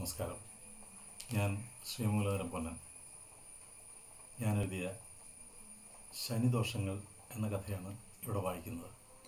നമസ്കാരം ഞാൻ ശ്രീമൂലധരം പൊന്നൻ ഞാൻ എഴുതിയ ശനിദോഷങ്ങൾ എന്ന കഥയാണ് ഇവിടെ വായിക്കുന്നത്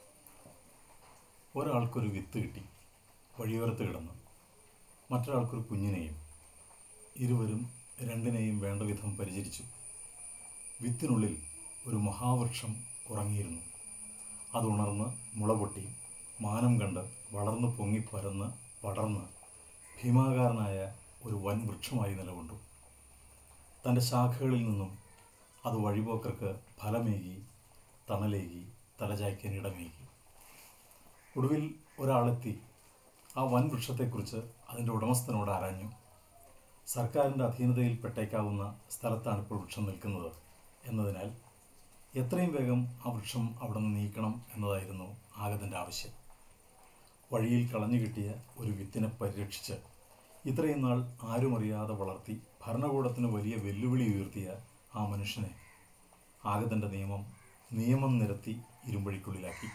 ഒരാൾക്കൊരു വിത്ത് കിട്ടി വഴിയോരത്ത് കിടന്ന് മറ്റൊരാൾക്കൊരു കുഞ്ഞിനെയും ഇരുവരും രണ്ടിനെയും വേണ്ട വിധം പരിചരിച്ചു വിത്തിനുള്ളിൽ ഒരു മഹാവൃക്ഷം ഉറങ്ങിയിരുന്നു അത് ഉണർന്ന് മുളപൊട്ടി മാനം കണ്ട് വളർന്നു പൊങ്ങി പരന്ന് പടർന്ന് ഭീമാകാരനായ ഒരു വൻ വൃക്ഷമായി നിലകൊണ്ടു തൻ്റെ ശാഖകളിൽ നിന്നും അത് വഴിപോക്കർക്ക് ഫലമേകി തണലേകി തലചായ്ക്കാൻ ഇടമേകി ഒടുവിൽ ഒരാളെത്തി ആ വൻ വൃക്ഷത്തെക്കുറിച്ച് അതിൻ്റെ ഉടമസ്ഥനോട് ആരാഞ്ഞു സർക്കാരിൻ്റെ അധീനതയിൽ പെട്ടേക്കാവുന്ന സ്ഥലത്താണ് ഇപ്പോൾ വൃക്ഷം നിൽക്കുന്നത് എന്നതിനാൽ എത്രയും വേഗം ആ വൃക്ഷം അവിടെ നിന്ന് നീക്കണം എന്നതായിരുന്നു ആഗതൻ്റെ ആവശ്യം വഴിയിൽ കളഞ്ഞു കിട്ടിയ ഒരു വിത്തിനെ പരിരക്ഷിച്ച് ഇത്രയും നാൾ ആരുമറിയാതെ വളർത്തി ഭരണകൂടത്തിന് വലിയ വെല്ലുവിളി ഉയർത്തിയ ആ മനുഷ്യനെ ആഗതൻ്റെ നിയമം നിയമം നിരത്തി ഇരുമ്പഴിക്കുള്ളിലാക്കി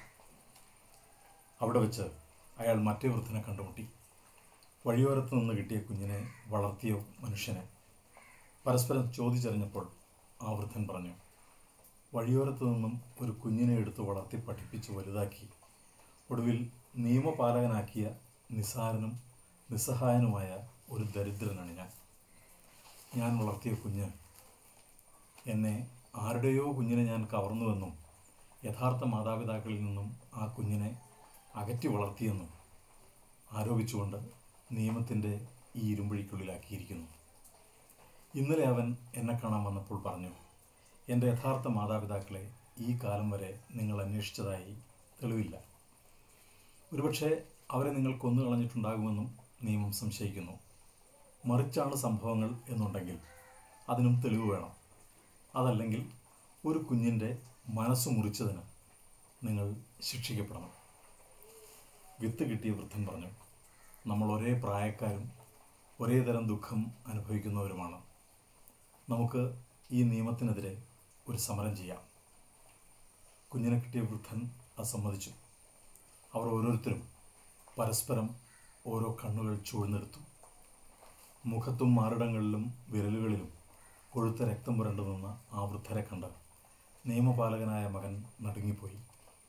അവിടെ വെച്ച് അയാൾ മറ്റേ വൃദ്ധനെ കണ്ടുമുട്ടി വഴിയോരത്ത് നിന്ന് കിട്ടിയ കുഞ്ഞിനെ വളർത്തിയ മനുഷ്യനെ പരസ്പരം ചോദിച്ചറിഞ്ഞപ്പോൾ ആ വൃദ്ധൻ പറഞ്ഞു വഴിയോരത്ത് നിന്നും ഒരു കുഞ്ഞിനെ എടുത്ത് വളർത്തി പഠിപ്പിച്ച് വലുതാക്കി ഒടുവിൽ നിയമപാലകനാക്കിയ നിസാരനും നിസ്സഹായനുമായ ഒരു ദരിദ്രനാണ് ഞാൻ ഞാൻ വളർത്തിയ കുഞ്ഞ് എന്നെ ആരുടെയോ കുഞ്ഞിനെ ഞാൻ കവർന്നുവെന്നും യഥാർത്ഥ മാതാപിതാക്കളിൽ നിന്നും ആ കുഞ്ഞിനെ അകറ്റി വളർത്തിയെന്നും ആരോപിച്ചുകൊണ്ട് നിയമത്തിൻ്റെ ഈ ഇരുമ്പഴിക്കുള്ളിലാക്കിയിരിക്കുന്നു ഇന്നലെ അവൻ എന്നെ കാണാൻ വന്നപ്പോൾ പറഞ്ഞു എൻ്റെ യഥാർത്ഥ മാതാപിതാക്കളെ ഈ കാലം വരെ നിങ്ങൾ അന്വേഷിച്ചതായി തെളിവില്ല ഒരുപക്ഷെ അവരെ നിങ്ങൾ കൊന്നു കളഞ്ഞിട്ടുണ്ടാകുമെന്നും നിയമം സംശയിക്കുന്നു മറിച്ചാണ് സംഭവങ്ങൾ എന്നുണ്ടെങ്കിൽ അതിനും തെളിവ് വേണം അതല്ലെങ്കിൽ ഒരു കുഞ്ഞിൻ്റെ മനസ്സ് മുറിച്ചതിന് നിങ്ങൾ ശിക്ഷിക്കപ്പെടണം വിത്ത് കിട്ടിയ വൃദ്ധൻ പറഞ്ഞു നമ്മൾ ഒരേ പ്രായക്കാരും ഒരേ തരം ദുഃഖം അനുഭവിക്കുന്നവരുമാണ് നമുക്ക് ഈ നിയമത്തിനെതിരെ ഒരു സമരം ചെയ്യാം കുഞ്ഞിനെ കിട്ടിയ വൃദ്ധൻ അസമ്മതിച്ചു അവർ ഓരോരുത്തരും പരസ്പരം ഓരോ കണ്ണുകൾ ചൂഴ്ന്നെടുത്തു മുഖത്തും മാറിടങ്ങളിലും വിരലുകളിലും കൊഴുത്ത രക്തം പുരണ്ടു നിന്ന ആ വൃദ്ധരെ കണ്ട് നിയമപാലകനായ മകൻ നടുങ്ങിപ്പോയി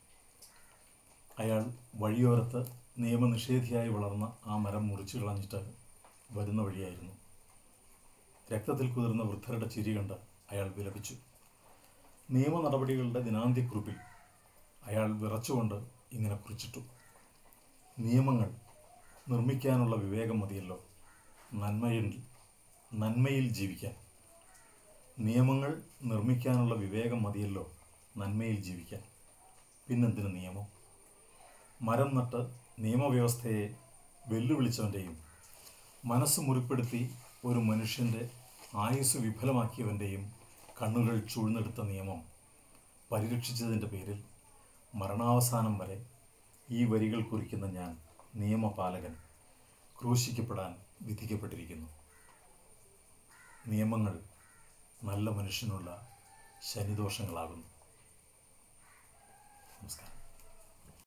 അയാൾ വഴിയോരത്ത് നിയമനിഷേധിയായി വളർന്ന ആ മരം മുറിച്ചു കളഞ്ഞിട്ട് വരുന്ന വഴിയായിരുന്നു രക്തത്തിൽ കുതിർന്ന വൃദ്ധരുടെ ചിരി കണ്ട് അയാൾ വിലപിച്ചു നിയമ നടപടികളുടെ ദിനാന്ത്യക്കുറിപ്പിൽ അയാൾ വിറച്ചുകൊണ്ട് ഇങ്ങനെ കുറിച്ചിട്ടു നിയമങ്ങൾ നിർമ്മിക്കാനുള്ള വിവേകം മതിയല്ലോ നന്മയിൽ നന്മയിൽ ജീവിക്കാൻ നിയമങ്ങൾ നിർമ്മിക്കാനുള്ള വിവേകം മതിയല്ലോ നന്മയിൽ ജീവിക്കാൻ പിന്നെന്തിന് നിയമം മരം നട്ട് നിയമവ്യവസ്ഥയെ വെല്ലുവിളിച്ചവൻ്റെയും മനസ്സ് മുറിപ്പെടുത്തി ഒരു മനുഷ്യൻ്റെ ആയുസ് വിഫലമാക്കിയവൻ്റെയും കണ്ണുകൾ ചൂഴ്ന്നെടുത്ത നിയമം പരിരക്ഷിച്ചതിൻ്റെ പേരിൽ മരണാവസാനം വരെ ഈ വരികൾ കുറിക്കുന്ന ഞാൻ നിയമപാലകൻ ക്രൂശിക്കപ്പെടാൻ വിധിക്കപ്പെട്ടിരിക്കുന്നു നിയമങ്ങൾ നല്ല മനുഷ്യനുള്ള ശനിദോഷങ്ങളാകുന്നു നമസ്കാരം